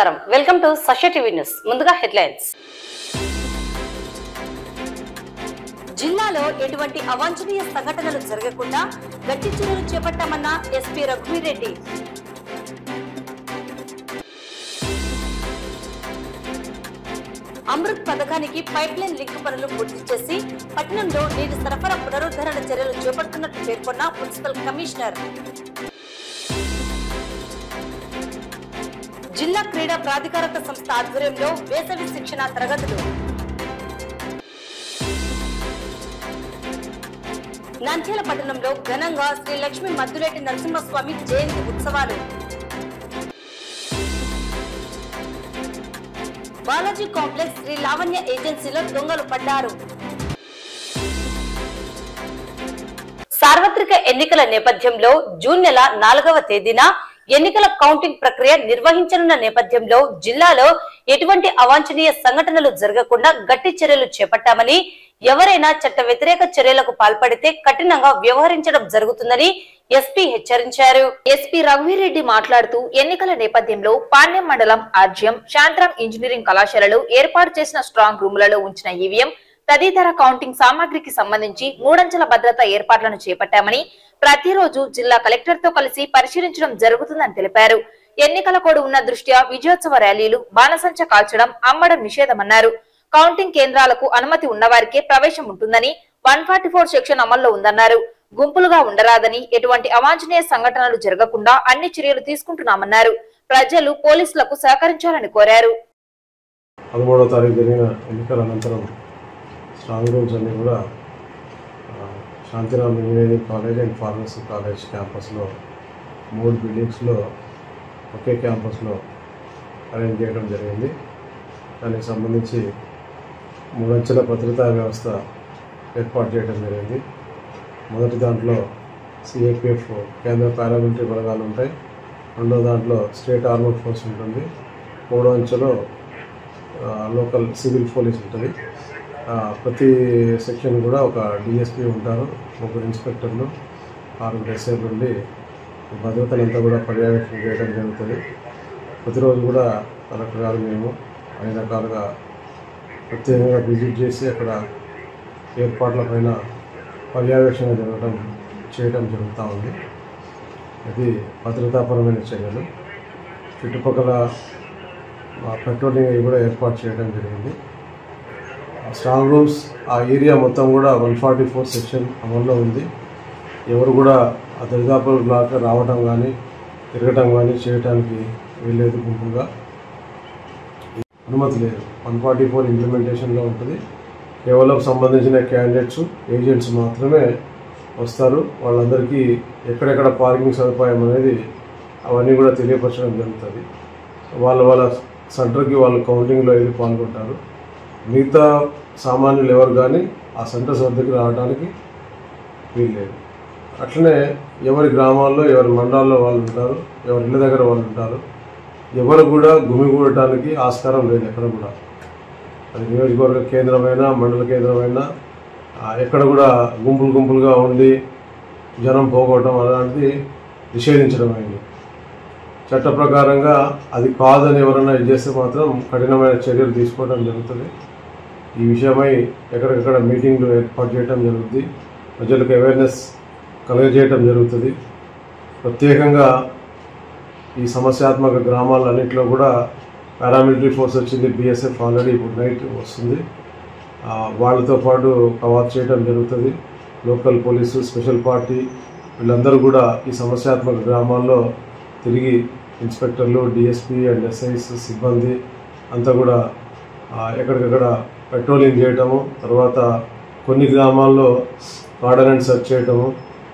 నమస్కారం welcome to సష TV news ముందుగా హెడ్లైన్స్ జిల్లాలో ఎటువంటి అవాంఛనీయ సంఘటనలు జరగకుండా గట్టి చర్యలు చేపట్టామన్న ఎస్పీ రఘువీర్ రెడ్డి అమృత్ పథకానికి పైప్ లైన్ లింక్ పనులు పూర్తి చేసి పట్టణంలో నీటి సరఫరా పునరుద్ధరణ చర్యలు చేపడుతున్నట్లు పేర్కొన్న మున్సిపల్ కమిషనర్ జిల్లా క్రీడా ప్రాధికారత సంస్థ ఆధ్వర్యంలో వేసవి శిక్షణ తరగతులు నంద్యాల పట్టణంలో ఘనంగా శ్రీ లక్ష్మీ మద్దులేటి నరసింహస్వామి జయంతి ఉత్సవాలు బాలాజీ కాంప్లెక్స్ శ్రీ లావణ్య ఏజెన్సీలో దొంగలు పడ్డారు సార్వత్రిక ఎన్నికల నేపథ్యంలో జూన్ నెల నాలుగవ తేదీన ఎన్నికల కౌంటింగ్ ప్రక్రియ నిర్వహించనున్న నేపథ్యంలో జిల్లాలో ఎటువంటి అవాంఛనీయ సంఘటనలు జరగకుండా గట్టి చర్యలు చేపట్టామని ఎవరైనా చట్ట వ్యతిరేక చర్యలకు పాల్పడితే కఠినంగా వ్యవహరించడం జరుగుతుందని ఎస్పీ హెచ్చరించారు ఎస్పీ రఘువీరెడ్డి మాట్లాడుతూ ఎన్నికల నేపథ్యంలో పాణ్యం మండలం ఆర్జ్యం శాంతరం ఇంజనీరింగ్ కళాశాలలో ఏర్పాటు చేసిన స్ట్రాంగ్ రూములలో ఉంచిన ఈవీఎం తదితర కౌంటింగ్ సామాగ్రికి సంబంధించి మూడంచెల భద్రత ఏర్పాట్లను చేపట్టామని ప్రతిరోజు జిల్లా కలెక్టర్ తో కలిసి పరిశీలించడం జరుగుతుందని తెలిపారు ఎన్నికల కోడ్ ఉన్న దృష్ట్యా విజయోత్సవ ర్యాలీలు బాణసంచ కాల్చడం అమ్మడం నిషేధమన్నారు కౌంటింగ్ కేంద్రాలకు అనుమతి ఉన్నవారికే ప్రవేశం ఉంటుందని వన్ ఫార్టీ ఫోర్ సెక్షన్ అమల్లో ఉందన్నారు గుంపులుగా ఉండరాదని ఎటువంటి అవాంఛనీయ సంఘటనలు జరగకుండా అన్ని చర్యలు తీసుకుంటున్నామన్నారు ప్రజలు పోలీసులకు సహకరించాలని కోరారు పదమూడవ తారీఖు జరిగిన ఎన్నికల అనంతరం స్ట్రాంగ్ రూమ్స్ అన్నీ కూడా ఆ, Shantiram engineering college and pharmacy college క్యాంపస్లో మూడు బిల్డింగ్స్లో ఒకే క్యాంపస్లో అరేంజ్ చేయడం జరిగింది దానికి సంబంధించి మూడంచెల భద్రతా వ్యవస్థ ఏర్పాటు చేయడం జరిగింది మొదటి దాంట్లో సిఏపిఎఫ్ కేంద్ర పారామిలిటరీ బలగాలు ఉంటాయి రెండో దాంట్లో స్టేట్ ఆర్మడ్ ఫోర్స్ ఉంటుంది మూడో అంచెలో ఆ, లోకల్ సివిల్ పోలీస్ ఉంటుంది ఆ, ప్రతి సెక్షన్ కూడా ఒక డిఎస్పీ ఉంటారు ముగ్గురు ఇన్స్పెక్టర్లు ఆరుగురు ఎస్ఐ నుండి ఈ భద్రతనంతా కూడా పర్యవేక్షణ చేయడం జరుగుతుంది ప్రతిరోజు కూడా కలెక్టర్ గారు మేము అన్ని రకాలుగా ప్రత్యేకంగా విజిట్ చేసి అక్కడ ఏర్పాట్లపైన పర్యవేక్షణ జరగడం చేయడం జరుగుతూ ఉంది ఇది భద్రతాపరమైన చర్యలు చుట్టుపక్కల ఆ పెట్రోలింగ్ అవి కూడా ఏర్పాటు చేయడం జరిగింది ఆ స్ట్రాంగ్ రూమ్స్ ఆ ఏరియా మొత్తం కూడా వన్ ఫార్టీ ఫోర్ సెక్షన్ అమల్లో ఉంది ఎవరు కూడా ఆ దరిదాపుల బ్లాక్ రావడం కానీ తిరగటం కానీ చేయడానికి వీల్లేదు గుంపుగా అనుమతి లేదు వన్ ఫార్టీ ఫోర్ ఇంప్లిమెంటేషన్లో ఉంటుంది కేవలం సంబంధించిన క్యాండిడేట్స్ ఏజెంట్స్ మాత్రమే వస్తారు వాళ్ళందరికీ ఎక్కడెక్కడ పార్కింగ్ సదుపాయం అనేది అవన్నీ కూడా తెలియపరచడం జరుగుతుంది వాళ్ళ వాళ్ళ సెంటర్కి వాళ్ళు కౌంటింగ్లో వెళ్ళి పాల్గొంటారు మిగతా సామాన్యులు ఎవరు కానీ ఆ సెంటర్స్ వద్దకు రావడానికి వీల్లేదు అట్లనే ఎవరి గ్రామాల్లో ఎవరి మండలాల్లో వాళ్ళు ఉంటారు ఎవరి ఇళ్ళ దగ్గర వాళ్ళు ఉంటారు ఎవరు కూడా గుమిగూడటానికి ఆస్కారం లేదు ఎక్కడ కూడా అది నియోజకవర్గ కేంద్రమైనా మండల కేంద్రమైనా ఆ, ఎక్కడ కూడా గుంపులు గుంపులుగా ఉండి జనం పోగొట్టడం అలాంటిది నిషేధించడం అయింది చట్ట ప్రకారంగా అది కాదని ఎవరైనా ఇది చేస్తే మాత్రం కఠినమైన చర్యలు తీసుకోవడం జరుగుతుంది ఈ విషయమై ఎక్కడికక్కడ మీటింగ్లు ఏర్పాటు చేయడం జరుగుతుంది ప్రజలకు అవేర్నెస్ కలుగజేయటం జరుగుతుంది ప్రత్యేకంగా ఈ సమస్యాత్మక గ్రామాలన్నింటిలో కూడా పారామిలిటరీ ఫోర్స్ వచ్చింది బీఎస్ఎఫ్ ఆల్రెడీ ఇప్పుడు నైట్ వస్తుంది ఆ, వాళ్ళతో పాటు కవాత్ చేయడం జరుగుతుంది లోకల్ పోలీసు స్పెషల్ పార్టీ వీళ్ళందరూ కూడా ఈ సమస్యాత్మక గ్రామాల్లో తిరిగి ఇన్స్పెక్టర్లు డిఎస్పీ అండ్ ఎస్ఐస్ సిబ్బంది అంతా కూడా ఆ, ఎక్కడికక్కడ పెట్రోలింగ్ చేయటము తర్వాత కొన్ని గ్రామాల్లో ఆర్డనెన్స్ సెర్చ్ చేయటము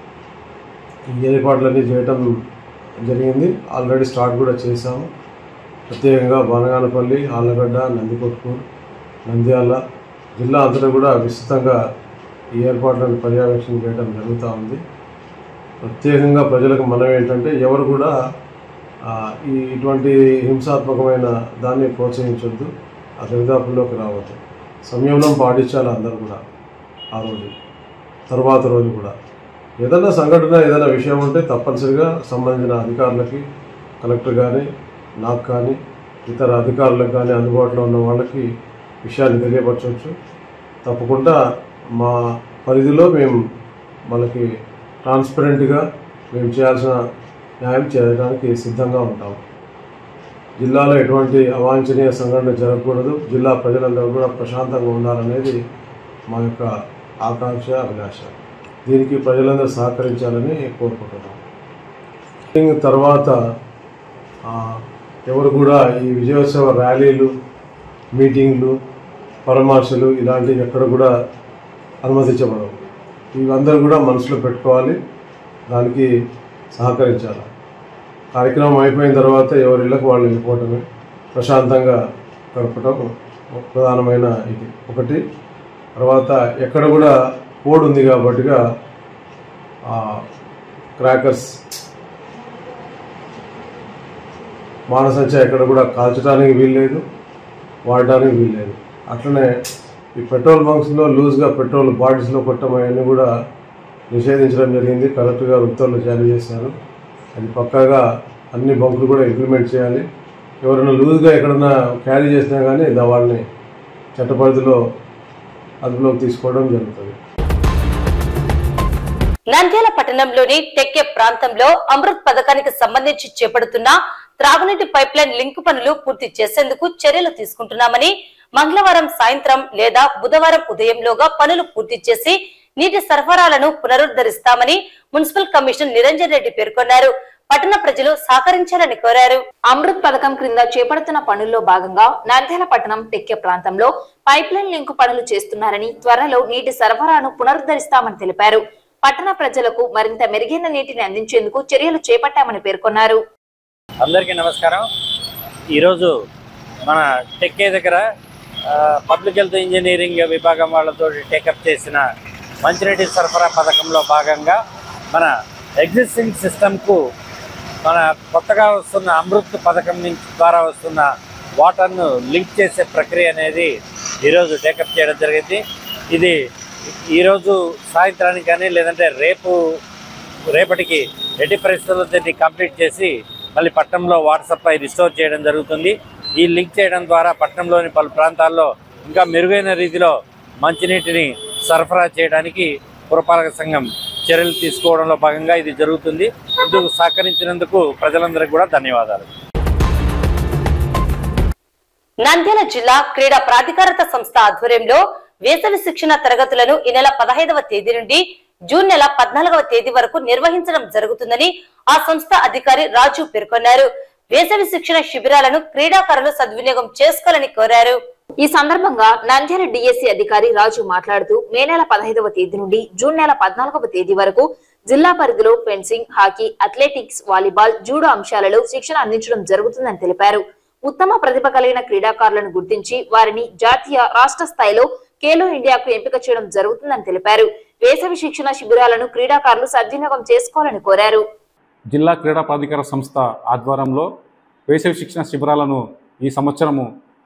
ఈ ఏర్పాట్లన్నీ చేయటం జరిగింది ఆల్రెడీ స్టార్ట్ కూడా చేశాము ప్రత్యేకంగా బనగానపల్లి ఆళ్ళగడ్డ నందికొట్కూరు నంద్యాల జిల్లా అంతటా కూడా విస్తృతంగా ఈ ఏర్పాట్లను పర్యవేక్షణ చేయడం జరుగుతూ ఉంది ప్రత్యేకంగా ప్రజలకు మనం ఏంటంటే ఎవరు కూడా ఆ, ఈ ఇటువంటి హింసాత్మకమైన దాన్ని ప్రోత్సహించొద్దు ఆ దరిదాపుల్లోకి రావద్దు సంయమనం పాటించాలి అందరూ కూడా ఆ రోజు తర్వాత రోజు కూడా ఏదైనా సంఘటన ఏదైనా విషయం ఉంటే తప్పనిసరిగా సంబంధించిన అధికారులకి కలెక్టర్ కానీ నాకు కానీ ఇతర అధికారులకు కానీ అందుబాటులో ఉన్న వాళ్ళకి విషయాన్ని తెలియపరచవచ్చు తప్పకుండా మా పరిధిలో మేము మనకి ట్రాన్స్పరెంట్గా మేము చేయాల్సిన న్యాయం చేయడానికి సిద్ధంగా ఉంటాం జిల్లాలో ఎటువంటి అవాంఛనీయ సంఘటన జరగకూడదు జిల్లా ప్రజలందరూ కూడా ప్రశాంతంగా ఉండాలనేది మా యొక్క ఆకాంక్ష అభిలాష దీనికి ప్రజలందరూ సహకరించాలని కోరుకుంటున్నాం మీటింగ్ తర్వాత ఆ, ఎవరు కూడా ఈ విజయోత్సవ ర్యాలీలు మీటింగ్లు పరామర్శలు ఇలాంటివి ఎక్కడ కూడా అనుమతించబడవు ఇవందరూ కూడా మనసులో పెట్టుకోవాలి దానికి సహకరించాలి కార్యక్రమం అయిపోయిన తర్వాత ఎవరి ఇళ్ళకు వాళ్ళు వెళ్ళిపోవటమే ప్రశాంతంగా గడపటం ప్రధానమైన ఇది ఒకటి తర్వాత ఎక్కడ కూడా కోడ్ ఉంది కాబట్టిగా క్రాకర్స్ మానసంచ ఎక్కడ కూడా కాల్చడానికి వీల్లేదు వాడడానికి వీల్లేదు అట్లనే ఈ పెట్రోల్ బంక్స్లో లూజ్గా పెట్రోల్ బాటిల్స్లో కొట్టడం అవన్నీ కూడా నిషేధించడం జరిగింది కలెక్టర్ గారు ఉత్తర్వులు జారీ చేశారు అది పక్కాగా అన్ని బంకులు కూడా ఇంప్లిమెంట్ చేయాలి ఎవరైనా లూజ్గా ఎక్కడన్నా క్యారీ చేసినా కానీ దా వాళ్ళని చట్టపరిధిలో అదుపులోకి తీసుకోవడం జరుగుతుంది నంద్యాల పట్టణంలోని టెక్కే ప్రాంతంలో అమృత్ పథకానికి సంబంధించి చేపడుతున్న త్రాగునీటి పైప్ లైన్ లింక్ పనులు పూర్తి చేసేందుకు చర్యలు తీసుకుంటున్నామని మంగళవారం సాయంత్రం లేదా బుధవారం ఉదయంలోగా పనులు పూర్తి చేసి నీటి సరఫరాలను పునరుద్ధరిస్తామని మున్సిపల్ కమిషనర్ నిరంజన్ రెడ్డి పేర్కొన్నారు పట్టణ ప్రజలు సహకరించాలని కోరారు అమృత్ పథకం క్రింద చేపడుతున్న పనుల్లో భాగంగా నంద్యాల పట్టణం టెక్కే ప్రాంతంలో పైప్ లైన్ లింకు పనులు చేస్తున్నారని త్వరలో నీటి సరఫరాను పునరుద్ధరిస్తామని తెలిపారు పట్టణ ప్రజలకు మరింత మెరుగైన నీటిని అందించేందుకు చర్యలు చేపట్టామని పేర్కొన్నారు అందరికీ నమస్కారం ఈరోజు మన టెక్కే దగ్గర ఆ, పబ్లిక్ హెల్త్ ఇంజనీరింగ్ విభాగం వాళ్ళతో టేకప్ చేసిన మంచినీటి సరఫరా పథకంలో భాగంగా మన ఎగ్జిస్టింగ్ సిస్టమ్కు మన కొత్తగా వస్తున్న అమృత్ పథకం నుంచి ద్వారా వస్తున్న వాటర్ను లింక్ చేసే ప్రక్రియ అనేది ఈరోజు టేకప్ చేయడం జరిగింది ఇది ఈరోజు సాయంత్రానికి కానీ లేదంటే రేపు రేపటికి ఎట్టి పరిస్థితుల్లో దీన్ని కంప్లీట్ చేసి మళ్ళీ పట్టణంలో వాటర్ సప్లై రిస్టోర్ చేయడం జరుగుతుంది ఈ లింక్ చేయడం ద్వారా పట్టణంలోని పలు ప్రాంతాల్లో ఇంకా మెరుగైన రీతిలో మంచినీటిని సరఫరా చేయడానికి పురపాలక సంఘం చర్యలు తీసుకోవడంలో భాగంగా ఇది జరుగుతుంది ఇందుకు సహకరించినందుకు ప్రజలందరికీ కూడా ధన్యవాదాలు నంద్యాల జిల్లా క్రీడా ప్రాధికారత సంస్థ ఆధ్వర్యంలో వేసవి శిక్షణ తరగతులను ఈ నెల పదహైదవ తేదీ నుండి జూన్ నెల పద్నాలుగవ తేదీ వరకు నిర్వహించడం జరుగుతుందని ఆ సంస్థ అధికారి రాజు పేర్కొన్నారు వేసవి శిక్షణ శిబిరాలను క్రీడాకారులు సద్వినియోగం చేసుకోవాలని కోరారు ఈ సందర్భంగా నంద్యాల డిఎస్సి అధికారి రాజు మాట్లాడుతూ మే నెల పదహైదవ తేదీ నుండి జూన్ నెల పద్నాలుగవ తేదీ వరకు జిల్లా పరిధిలో fencing hockey athletics volleyball judo అంశాలలో శిక్షణ అందించడం జరుగుతుందని తెలిపారు ఉత్తమ ప్రతిభ కలిగిన క్రీడాకారులను గుర్తించి వారిని జాతీయ రాష్ట్ర స్థాయిలో ఖేలో ఇండియాకు ఎంపిక చేయడం జరుగుతుందని తెలిపారు వేసవి శిక్షణ శిబిరాలను క్రీడాకారులు సద్వినియోగం చేసుకోవాలని కోరారు జిల్లా క్రీడా ప్రాధికార సంస్థ ఆధ్వర్యంలో వేసవి శిక్షణ శిబిరాలను ఈ సంవత్సరము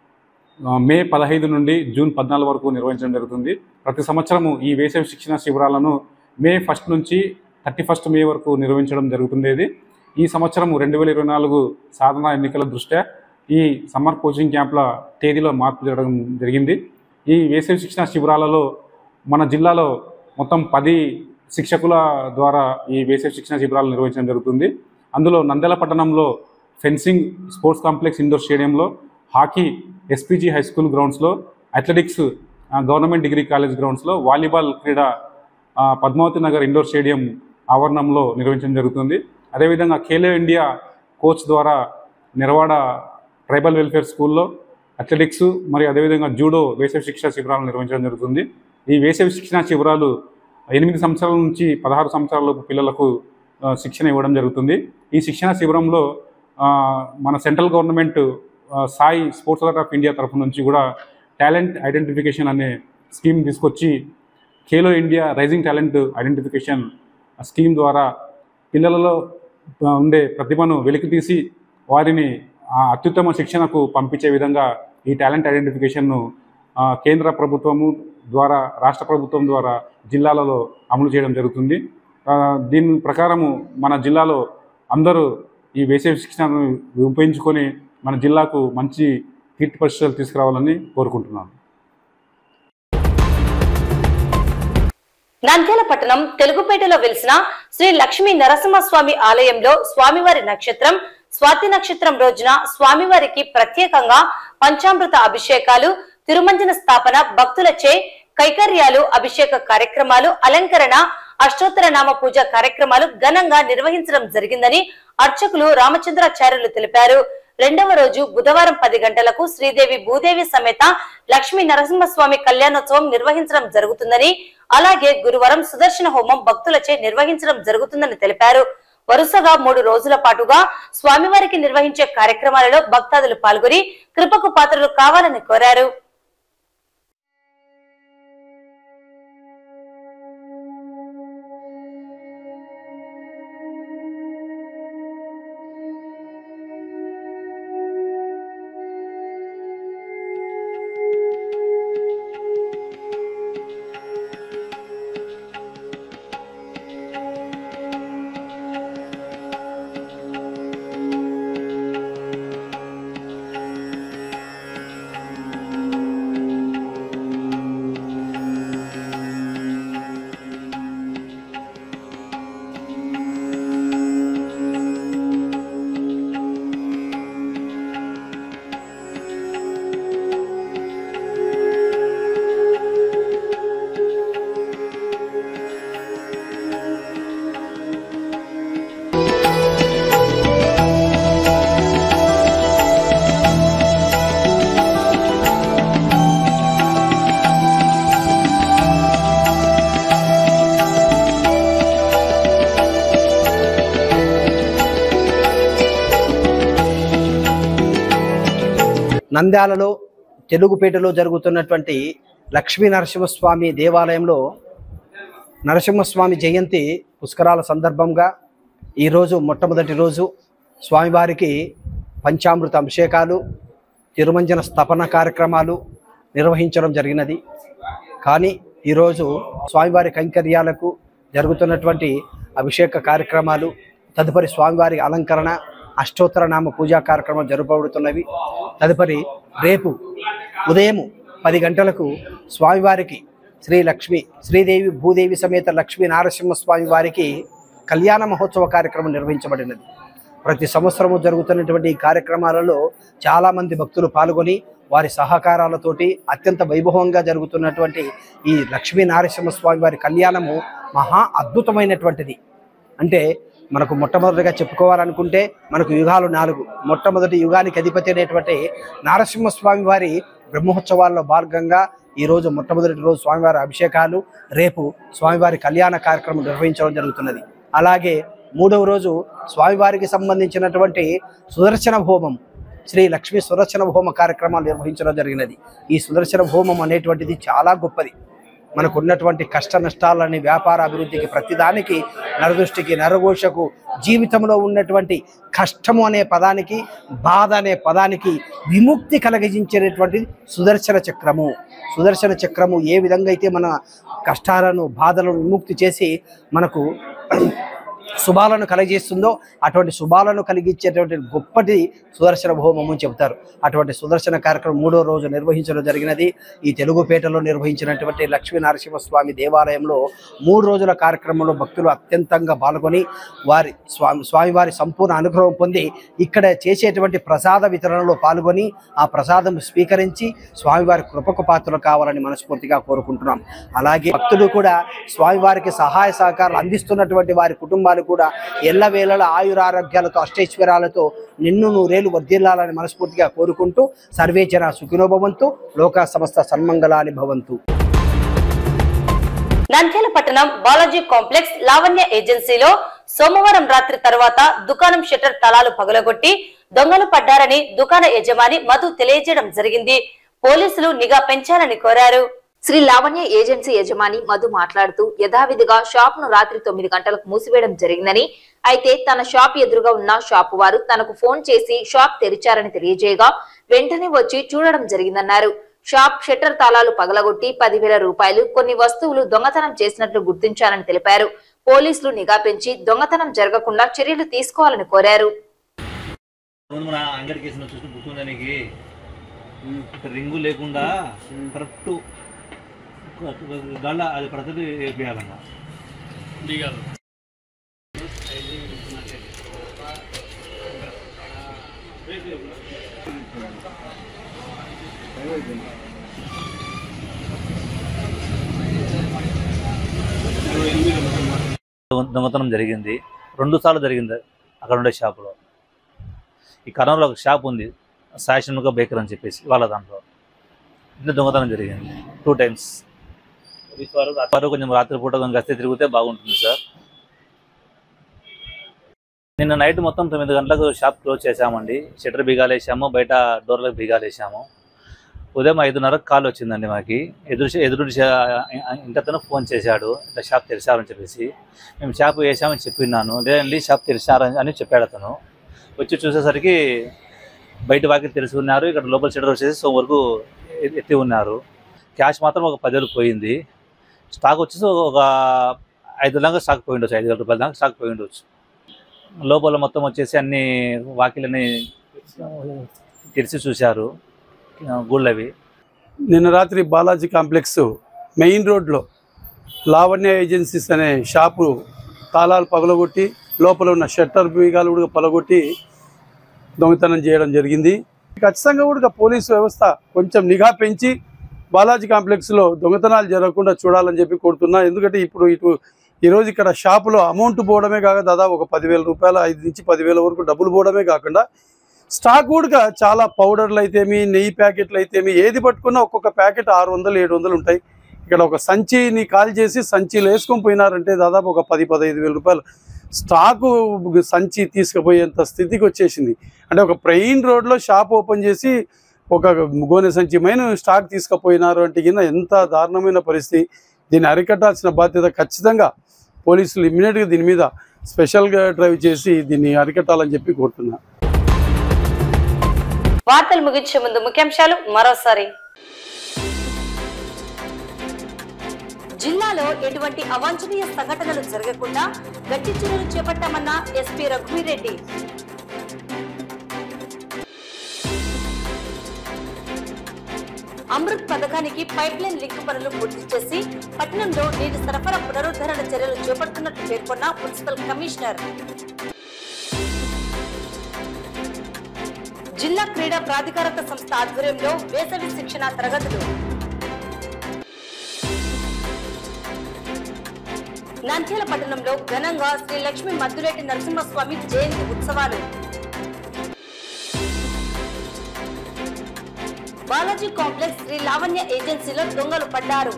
ఆ, మే పదహైదు నుండి జూన్ పద్నాలుగు వరకు నిర్వహించడం జరుగుతుంది ప్రతి సంవత్సరము ఈ వేసవి శిక్షణ శిబిరాలను మే ఫస్ట్ నుంచి థర్టీ ఫస్ట్ మే వరకు నిర్వహించడం జరుగుతుండేది ఈ సంవత్సరం రెండు వేల ఇరవై నాలుగు సాధారణ ఎన్నికల దృష్ట్యా ఈ సమ్మర్ కోచింగ్ క్యాంపుల తేదీలో మార్పు జరగడం జరిగింది ఈ వేసవి శిక్షణ శిబిరాలలో మన జిల్లాలో మొత్తం పది శిక్షకుల ద్వారా ఈ వేసవి శిక్షణ శిబిరాలు నిర్వహించడం జరుగుతుంది అందులో నంద్యాల పట్టణంలో ఫెన్సింగ్ స్పోర్ట్స్ కాంప్లెక్స్ ఇండోర్ స్టేడియంలో హాకీ ఎస్పీజీ హై స్కూల్ గ్రౌండ్స్లో అథ్లెటిక్స్ ఆ, గవర్నమెంట్ డిగ్రీ కాలేజ్ గ్రౌండ్స్లో వాలీబాల్ క్రీడ ఆ, పద్మావతి నగర్ ఇండోర్ స్టేడియం ఆవరణంలో నిర్వహించడం జరుగుతుంది అదేవిధంగా ఖేలో ఇండియా కోచ్ ద్వారా నిర్వాడ ట్రైబల్ వెల్ఫేర్ స్కూల్లో అథ్లెటిక్స్ మరియు అదేవిధంగా జూడో వేసవి శిక్షణ శిబిరాలు నిర్వహించడం జరుగుతుంది ఈ వేసవి శిక్షణ శిబిరాలు ఎనిమిది సంవత్సరాల నుంచి పదహారు సంవత్సరాలలోపు పిల్లలకు ఆ, శిక్షణ ఇవ్వడం జరుగుతుంది ఈ శిక్షణ శిబిరంలో ఆ, మన సెంట్రల్ గవర్నమెంట్ ఆ, SAI sports authority of India తరఫు నుంచి కూడా టాలెంట్ ఐడెంటిఫికేషన్ అనే స్కీమ్ తీసుకొచ్చి Khelo India rising talent identification scheme ద్వారా పిల్లలలో ఆ, ఉండే ప్రతిభను వెలికితీసి వారిని ఆ అత్యుత్తమ శిక్షణకు పంపించే విధంగా ఈ టాలెంట్ ఐడెంటిఫికేషన్ను ఆ, కేంద్ర ప్రభుత్వము ద్వారా రాష్ట్ర ప్రభుత్వం ద్వారా జిల్లాలలో అమలు చేయడం జరుగుతుంది ఆ, దీని ప్రకారము మన జిల్లాలో అందరూ ఈ వేసవి శిక్షణను ఉపయోగించుకొని మన జిల్లాకు మంచి కీర్తి పరిశ్రమలు తీసుకురావాలని కోరుకుంటున్నాను నంద్యాల పట్టణం తెలుగుపేటలో వెలిసిన శ్రీ లక్ష్మీ నరసింహస్వామి ఆలయంలో స్వామివారి నక్షత్రం స్వాతి నక్షత్రం రోజున స్వామివారికి ప్రత్యేకంగా పంచామృత అభిషేకాలు తిరుమంజన స్థాపన భక్తులచే కైకర్యాలు అభిషేక కార్యక్రమాలు అలంకరణ అష్టోత్తర నామ పూజ కార్యక్రమాలు ఘనంగా నిర్వహించడం జరిగిందని అర్చకులు రామచంద్రాచార్యులు తెలిపారు రెండవ రోజు బుధవారం పది గంటలకు శ్రీదేవి భూదేవి సమేత లక్ష్మీ నరసింహస్వామి కళ్యాణోత్సవం నిర్వహించడం జరుగుతుందని అలాగే గురువారం సుదర్శన హోమం భక్తులచే నిర్వహించడం జరుగుతుందని తెలిపారు వరుసగా మూడు రోజుల పాటుగా స్వామివారికి నిర్వహించే కార్యక్రమాలలో భక్తాదులు పాల్గొని కృపకు పాత్రలు కావాలని కోరారు నంద్యాలలో తెలుగుపేటలో జరుగుతున్నటువంటి లక్ష్మీ నరసింహస్వామి దేవాలయంలో నరసింహస్వామి జయంతి పుష్కరాల సందర్భంగా ఈరోజు మొట్టమొదటి రోజు స్వామివారికి పంచామృత అభిషేకాలు తిరుమంజన స్థపన కార్యక్రమాలు నిర్వహించడం జరిగినది కానీ ఈరోజు స్వామివారి కైంకర్యాలకు జరుగుతున్నటువంటి అభిషేక కార్యక్రమాలు తదుపరి స్వామివారి అలంకరణ అష్టోత్తర నామ పూజా కార్యక్రమాలు జరపబడుతున్నవి తదుపరి రేపు ఉదయం పది గంటలకు స్వామివారికి శ్రీ లక్ష్మి శ్రీదేవి భూదేవి సమేత లక్ష్మీ నారసింహ స్వామి వారికి కళ్యాణ మహోత్సవ కార్యక్రమం నిర్వహించబడినది ప్రతి సంవత్సరము జరుగుతున్నటువంటి ఈ కార్యక్రమాలలో చాలామంది భక్తులు పాల్గొని వారి సహకారాలతోటి అత్యంత వైభవంగా జరుగుతున్నటువంటి ఈ లక్ష్మీ నారసింహస్వామి వారి కళ్యాణము మహా అద్భుతమైనటువంటిది అంటే మనకు మొట్టమొదటిగా చెప్పుకోవాలనుకుంటే మనకు యుగాలు నాలుగు మొట్టమొదటి యుగానికి అధిపతి అనేటువంటి నారసింహస్వామి వారి బ్రహ్మోత్సవాల్లో భాగంగా ఈరోజు మొట్టమొదటి రోజు స్వామివారి అభిషేకాలు రేపు స్వామివారి కళ్యాణ కార్యక్రమం నిర్వహించడం జరుగుతున్నది అలాగే మూడవ రోజు స్వామివారికి సంబంధించినటువంటి సుదర్శన హోమం శ్రీ లక్ష్మీ సుదర్శన హోమ కార్యక్రమాలు నిర్వహించడం జరిగినది ఈ సుదర్శన హోమం అనేటువంటిది చాలా గొప్పది మనకు ఉన్నటువంటి కష్ట నష్టాలని వ్యాపార అభివృద్ధికి ప్రతిదానికి నరదృష్టికి నరఘోషకు జీవితంలో ఉన్నటువంటి కష్టము అనే పదానికి బాధ అనే పదానికి విముక్తి కలిగించేటటువంటిది సుదర్శన చక్రము సుదర్శన చక్రము ఏ విధంగా అయితే మన కష్టాలను బాధలను విముక్తి చేసి మనకు శుభాలను కలిగిస్తుందో అటువంటి శుభాలను కలిగించేటువంటి గొప్పటి సుదర్శన హోమము అని చెబుతారు అటువంటి సుదర్శన కార్యక్రమం మూడో రోజు నిర్వహించడం జరిగినది ఈ తెలుగుపేటలో నిర్వహించినటువంటి లక్ష్మీ నరసింహస్వామి దేవాలయంలో మూడు రోజుల కార్యక్రమంలో భక్తులు అత్యంతంగా పాల్గొని వారి స్వామి స్వామివారి సంపూర్ణ అనుగ్రహం పొంది ఇక్కడ చేసేటువంటి ప్రసాద వితరణలో పాల్గొని ఆ ప్రసాదం స్వీకరించి స్వామివారి కృపకు పాత్రలు కావాలని మనస్ఫూర్తిగా కోరుకుంటున్నాం అలాగే భక్తులు కూడా స్వామివారికి సహాయ సహకారాలు అందిస్తున్నటువంటి వారి కుటుంబాలు కూడా ఎల్లవేళల ఆయురారోగ్యాలతో అష్టైశ్వర్యాలతో నిన్ను నూరేలు వర్ధిల్లాలని మనస్ఫూర్తిగా కోరుకుంటూ సర్వే జన సుఖినో భవంతు లోక సమస్త సన్మంగళాని భవంతు నంద్యాల పట్టణం బాలాజీ కాంప్లెక్స్ లావణ్య ఏజెన్సీలో సోమవారం రాత్రి తర్వాత దుకాణం షట్టర్ తలాలు పగలగొట్టి దొంగలు పడ్డారని దుకాణ యజమాని మధు తెలియజేయడం జరిగింది పోలీసులు నిఘా పెంచాలని కోరారు శ్రీ లావణ్య ఏజెన్సీ యజమాని మధు మాట్లాడుతూ యథావిధిగా షాప్ ను రాత్రి తొమ్మిది గంటలకు మూసివేయడం జరిగిందని అయితే తన షాప్ ఎదురుగా ఉన్న షాపు వారు తనకు ఫోన్ చేసి షాప్ తెరిచారని తెలియజేయగా వెంటనే వచ్చి చూడడం జరిగిందన్నారు షాప్ షట్టర్ తాళాలు పగలగొట్టి పదివేల రూపాయలు కొన్ని వస్తువులు దొంగతనం చేసినట్లు గుర్తించారని తెలిపారు పోలీసులు నిఘా పెంచి దొంగతనం జరగకుండా చర్యలు తీసుకోవాలని కోరారు ముందు మన అంగడికి వేసిన చూసిన గుర్తుందా నీకు ఇక్కడ రింగు లేకుండా కరెక్ట్ గళ్ళ అది ప్రతిదీ వేయాలన్న దొంగతనం జరిగింది రెండు సార్లు జరిగింది అక్కడ ఉండే షాపులో ఈ కర్నూలులో ఒక షాప్ ఉంది శాషన్ముఖ బేకర్ అని చెప్పేసి వాళ్ళ దాంట్లో ఇంత దొంగతనం జరిగింది టూ టైమ్స్ వారు కొంచెం రాత్రిపూట కొంచెం గస్తీ తిరిగితే బాగుంటుంది సార్ నిన్న నైట్ మొత్తం తొమ్మిది గంటలకు షాప్ క్లోజ్ చేశామండి షట్టర్ బిగాలు వేసాము బయట డోర్లకు బిగాలు వేసాము ఉదయం ఐదున్నరకు కాల్ వచ్చిందండి మాకి ఎదురు ఎదురు ఇంటతను ఫోన్ చేశాడు ఇట్లా షాప్ తెరిచారని చెప్పేసి మేము షాప్ వేసామని చెప్పినాను లేదండి షాప్ తెరిచారని అని చెప్పాడు అతను వచ్చి చూసేసరికి బయట వాకి తెలిసి ఉన్నారు ఇక్కడ లోపల షటర్ వచ్చేసి సో వరకు ఎ- ఎత్తి ఉన్నారు క్యాష్ మాత్రం ఒక పదివేలు పోయింది స్టాక్ వచ్చేసి ఒక ఐదు దాకా స్టాక్ పోయి ఉండొచ్చు ఐదు వేల రూపాయల దాకా స్టాక్ పోయి ఉండొచ్చు లోపల మొత్తం వచ్చేసి అన్ని వాకిలని తెరిచి చూశారు గుళ్ళవి నిన్న రాత్రి బాలాజీ కాంప్లెక్స్ మెయిన్ రోడ్లో లావణ్య ఏజెన్సీస్ అనే షాపు తాళాలు పగలగొట్టి లోపల ఉన్న షట్టర్ బీగాలు కూడా పగలగొట్టి దొంగతనం చేయడం జరిగింది ఖచ్చితంగా కూడా పోలీసు వ్యవస్థ కొంచెం నిఘా పెంచి బాలాజీ కాంప్లెక్స్లో దొంగతనాలు జరగకుండా చూడాలని చెప్పి కోరుతున్నా ఎందుకంటే ఇప్పుడు ఇటు ఈరోజు ఇక్కడ షాపులో అమౌంట్ పోవడమే కాక దాదాపు ఒక పదివేల రూపాయలు ఐదు నుంచి పదివేల వరకు డబ్బులు పోవడమే కాకుండా స్టాక్ కూడా చాలా పౌడర్లు అయితేమి నెయ్యి ప్యాకెట్లు అయితేమి ఏది పట్టుకున్నా ఒక్కొక్క ప్యాకెట్ ఆరు వందలు ఏడు వందలు ఉంటాయి ఇక్కడ ఒక సంచిని కాల్ చేసి సంచిలో వేసుకొని పోయినారంటే దాదాపు ఒక పది పదహైదు వేల రూపాయలు స్టాకు సంచి తీసుకుపోయేంత స్థితికి వచ్చేసింది అంటే ఒక ప్లెయిన్ రోడ్లో షాప్ ఓపెన్ చేసి ఒక గోనె సంచి మైన స్టాక్ తీసుకుపోయినారు అంటే కింద ఎంత దారుణమైన పరిస్థితి దీన్ని అరికట్టాల్సిన బాధ్యత ఖచ్చితంగా పోలీసులు ఇమ్మీడియట్గా దీని మీద స్పెషల్గా డ్రైవ్ చేసి దీన్ని అరికట్టాలని చెప్పి కోరుతున్నా వార్తలు ముగించే ముందు ముఖ్యాంశాలు మరోసారి జిల్లాలో ఎటువంటి అవాంఛనీయ సంఘటనలు జరగకుండా గట్టి చర్యలు చేపట్టామన్న ఎస్పీ రఘువీరెడ్డి అమృత్ పథకానికి పైప్ లైన్ లింక్ పనులు పూర్తి చేసి పట్టణంలో నీటి సరఫరా పునరుద్ధరణ చర్యలు చేపడుతున్నట్లు పేర్కొన్న మున్సిపల్ కమిషనర్ జిల్లా క్రీడా ప్రాధికారత సంస్థ ఆధ్వర్యంలో వేసవి శిక్షణ తరగతులు నంద్యాల పట్టణంలో ఘనంగా శ్రీ లక్ష్మీ మద్దులేటి నరసింహస్వామి జయంతి ఉత్సవాలు బాలాజీ కాంప్లెక్స్ శ్రీ లావణ్య ఏజెన్సీలో దొంగలు పడ్డారు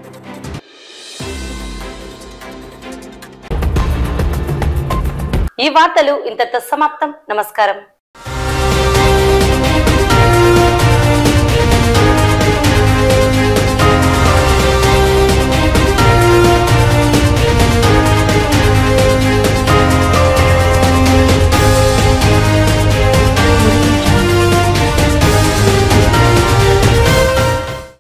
ఈ వార్తలు ఇంతతో సమాప్తం నమస్కారం